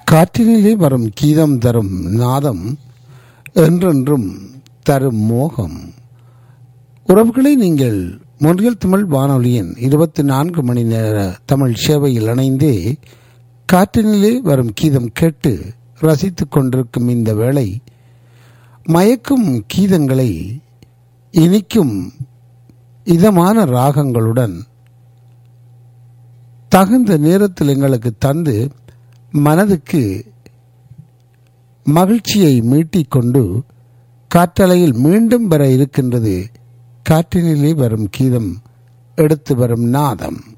காற்றினிலே வரும் கீதம் தரும் நாதம் என்றென்றும் தரும் மோகம் உறவுகளை நீங்கள் மொழியல் தமிழ் வானொலியின் இருபத்தி நான்கு மணி நேர தமிழ் சேவையில் இணைந்தே காற்றினிலே வரும் கீதம் கேட்டு ரசித்துக் கொண்டிருக்கும் இந்த வேளை மயக்கும் கீதங்களை இனிக்கும் இதமான ராகங்களுடன் தகுந்த நேரத்தில் எங்களுக்கு தந்து மனதுக்கு மகிழ்ச்சியை மீட்டிக்கொண்டு காற்றலையில் மீண்டும் வர இருக்கின்றது காற்றினிலே வரும் கீதம் எடுத்து வரும் நாதம்